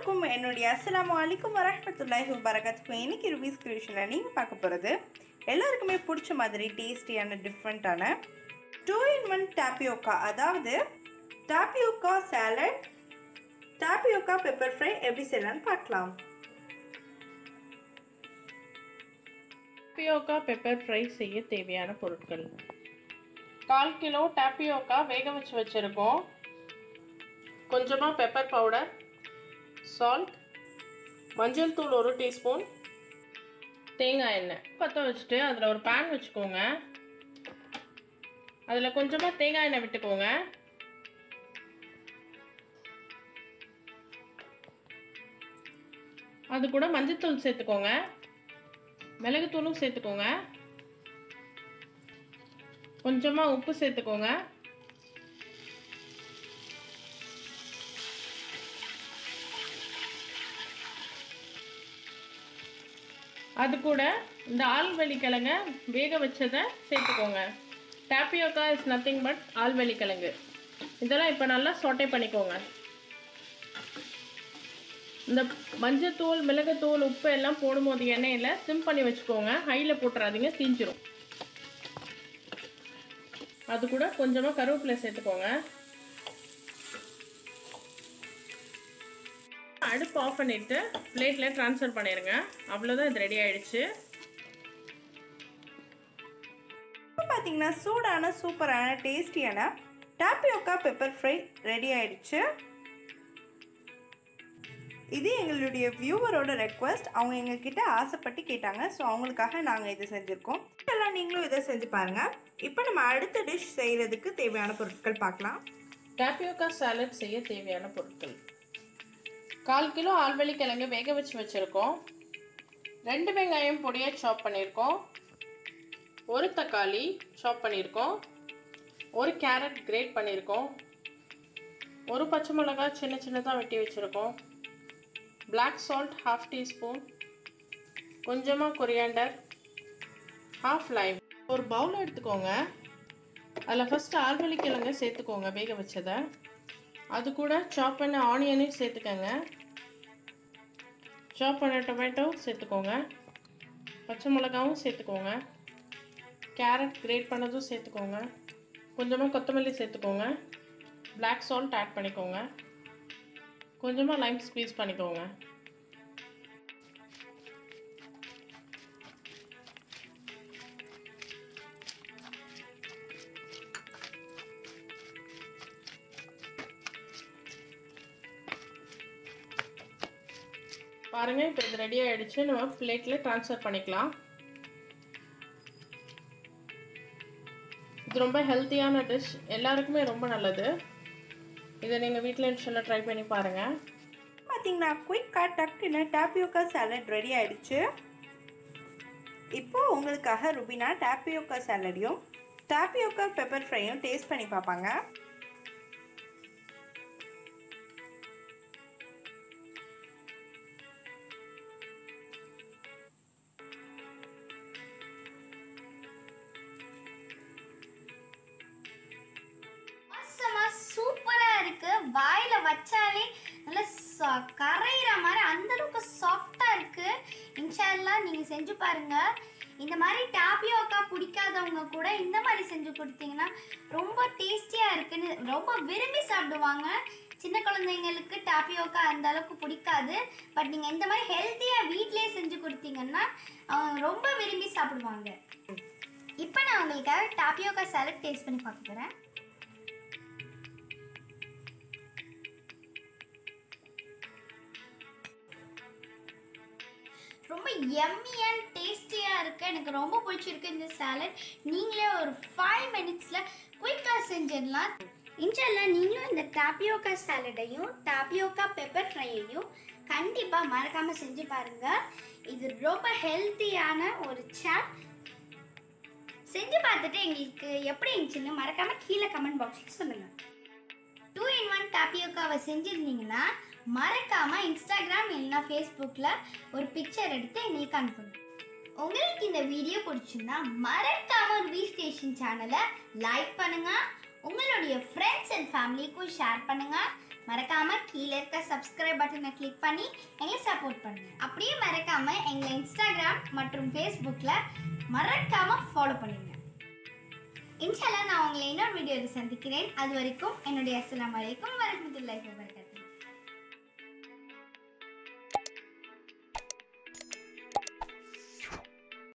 எல்லாருக்கும் என்னுடைய அஸ்ஸலாமு அலைக்கும் வரஹ்மத்துல்லாஹி வபரகாத்துக்கும் இன்னைக்கு ருபீஸ் கிரியேஷனில் நீங்கள் பார்க்க போகிறது எல்லாருக்குமே பிடிச்ச மாதிரி டேஸ்டியான டிஃப்ரெண்ட்டான டூ இன் ஒன் டாப்பியோக்கா அதாவது tapioca salad tapioca pepper fry எப்படி செய்யலாம்னு பார்க்கலாம் டாப்பியோக்கா பெப்பர் ஃப்ரை செய்ய தேவையான பொருட்கள் கால் கிலோ டாப்பியோக்கா வேக வச்சு வச்சுருக்கோம் கொஞ்சமாக பெப்பர் பவுடர் சால்ட் மஞ்சள் தூள் ஒரு டீஸ்பூன் தேங்காய் எண்ணெய் பற்ற வச்சுட்டு அதில் ஒரு பேன் வச்சுக்கோங்க அதில் கொஞ்சமாக தேங்காய் எண்ணெய் விட்டுக்கோங்க அது கூட மஞ்சள்தூள் சேர்த்துக்கோங்க மிளகுத்தூளும் சேர்த்துக்கோங்க கொஞ்சமாக உப்பு சேர்த்துக்கோங்க அது கூட இந்த ஆள்வெளி கிழங்க வேக வச்சதை சேர்த்துக்கோங்க டாப்பியோக்கா இஸ் நத்திங் பட் ஆள்வெளி கிழங்கு இதெல்லாம் இப்போ நல்லா சொட்டை பண்ணிக்கோங்க இந்த மஞ்சத்தூள் மிளகுத்தூள் உப்பு எல்லாம் போடும்போது எண்ணெயில் சிம் பண்ணி வச்சுக்கோங்க ஹையில் போட்டுறாதீங்க தீஞ்சிரும் அது கூட கொஞ்சமாக கருவேப்பிலை சேர்த்துக்கோங்க அடுப்பு ஆஃப் பண்ணிவிட்டு பிளேட்டில் ட்ரான்ஸ்ஃபர் பண்ணிடுங்க அவ்வளோதான் இது ரெடி ஆயிடுச்சு இப்போ பார்த்தீங்கன்னா சூடான சூப்பரான டேஸ்டியான டாப்பியோக்கா பெப்பர் ஃப்ரை ரெடி ஆயிடுச்சு இது எங்களுடைய வியூவரோட ரெக்வஸ்ட் அவங்க எங்ககிட்ட ஆசைப்பட்டு கேட்டாங்க ஸோ அவங்களுக்காக நாங்கள் இதை செஞ்சுருக்கோம் எல்லாம் நீங்களும் இதை செஞ்சு பாருங்கள் இப்போ நம்ம அடுத்த டிஷ் செய்கிறதுக்கு தேவையான பொருட்கள் பார்க்கலாம் டாப்பியோக்கா சாலட் செய்ய தேவையான பொருட்கள் கால் கிலோ ஆல்வெளி கிழங்கு வேக வச்சு வச்சுருக்கோம் ரெண்டு வெங்காயம் பொடியாக சாப் பண்ணியிருக்கோம் ஒரு தக்காளி சாப் பண்ணியிருக்கோம் ஒரு கேரட் கிரேட் பண்ணியிருக்கோம் ஒரு பச்சை மிளகாய் சின்ன சின்னதாக வெட்டி வச்சுருக்கோம் பிளாக் சால்ட் ஹாஃப் டீஸ்பூன் கொஞ்சமாக கொரியாண்டர் ஹாஃப் லைம் ஒரு பவுல் எடுத்துக்கோங்க அதில் ஃபஸ்ட்டு ஆல்வெளி கிழங்கு சேர்த்துக்கோங்க வேக வச்சதை அது கூட சாப் பண்ண ஆனியனையும் சேர்த்துக்கோங்க சாப் பண்ண டொமேட்டோ சேர்த்துக்கோங்க பச்சை மிளகாவும் சேர்த்துக்கோங்க கேரட் கிரேட் பண்ணதும் சேர்த்துக்கோங்க கொஞ்சமாக கொத்தமல்லி சேர்த்துக்கோங்க பிளாக் சால்ட் ஆட் பண்ணிக்கோங்க கொஞ்சமாக லைம் ஸ்க்வீஸ் பண்ணிக்கோங்க பாருங்கள் இப்போ இது ரெடி ஆகிடுச்சு நம்ம பிளேட்டில் ட்ரான்ஸ்ஃபர் பண்ணிக்கலாம் இது ரொம்ப ஹெல்த்தியான டிஷ் எல்லாருக்குமே ரொம்ப நல்லது இதை நீங்கள் வீட்டில் இன்ஷால்லாம் ட்ரை பண்ணி பாருங்கள் பார்த்தீங்கன்னா குயிக்காக டக்குன்னு டாப்பியோக்கா சாலட் ரெடி ஆயிடுச்சு இப்போ உங்களுக்காக ருபினா டாப்பியோக்கா சாலடையும் டாப்பியோக்கா பெப்பர் ஃப்ரையும் டேஸ்ட் பண்ணி பார்ப்பாங்க awesome-ஆ சூப்பரா இருக்கு வாயில வச்சாலே நல்லா சா- கரையிற மாதிரி அந்த அளவுக்கு சாஃப்டா இருக்கு இன்ஷால்லா நீங்க செஞ்சு பாருங்க இந்த மாதிரி டாப்பியோக்கா பிடிக்காதவங்க கூட இந்த மாதிரி செஞ்சு கொடுத்தீங்கன்னா ரொம்ப டேஸ்டியா இருக்குன்னு ரொம்ப விரும்பி சாப்பிடுவாங்க சின்ன குழந்தைங்களுக்கு டாப்பியோக்கா அந்த அளவுக்கு பிடிக்காது பட் நீங்க இந்த மாதிரி ஹெல்த்தியா வீட்லயே செஞ்சு கொடுத்தீங்கன்னா அவங்க ரொம்ப விரும்பி சாப்பிடுவாங்க இப்போ நான் உங்களுக்காக டாப்பியோக்கா சாலட் டேஸ்ட் பண்ணி பார்க்க போறேன் ரொம்ப எம்மி அண்ட் டேஸ்டியாக இருக்கு எனக்கு ரொம்ப பிடிச்சிருக்கு இந்த சாலட் நீங்களே ஒரு ஃபைவ் மினிட்ஸில் குயிக்காக செஞ்சிடலாம் இன்ஷால்லா நீங்களும் இந்த டாப்பியோக்கா சாலடையும் டாப்பியோக்கா பெப்பர் ஃப்ரையையும் கண்டிப்பாக மறக்காமல் செஞ்சு பாருங்க இது ரொம்ப ஹெல்த்தியான ஒரு சாட் செஞ்சு பார்த்துட்டு எங்களுக்கு எப்படி இருந்துச்சுன்னு மறக்காமல் கீழே கமெண்ட் பாக்ஸில் சொல்லுங்கள் டூ இன் ஒன் டாப்பியோக்காவை செஞ்சுருந்தீங்கன்னா மறக்காம இன்ஸ்டாகிராம் இல்லைன்னா ஃபேஸ்புக்கில் ஒரு பிக்சர் எடுத்து எங்களுக்கு அனுப்புங்க உங்களுக்கு இந்த வீடியோ பிடிச்சிருந்தா மறக்காம ரூபி ஸ்டேஷன் சேனலை லைக் பண்ணுங்க உங்களுடைய ஃப்ரெண்ட்ஸ் அண்ட் ஃபேமிலிக்கும் ஷேர் பண்ணுங்க மறக்காம கீழே இருக்க சப்ஸ்கிரைப் பட்டனை கிளிக் பண்ணி எங்களை சப்போர்ட் பண்ணுங்க அப்படியே மறக்காம எங்களை இன்ஸ்டாகிராம் மற்றும் ஃபேஸ்புக்கில் மறக்காம ஃபாலோ பண்ணுங்க இன்ஷால்லா நான் உங்களை இன்னொரு வீடியோவில் சந்திக்கிறேன் அது வரைக்கும் என்னுடைய அஸ்ஸலாமு அலைக்கும் வரஹ்மத்துல்லாஹி வபரகாத்துஹு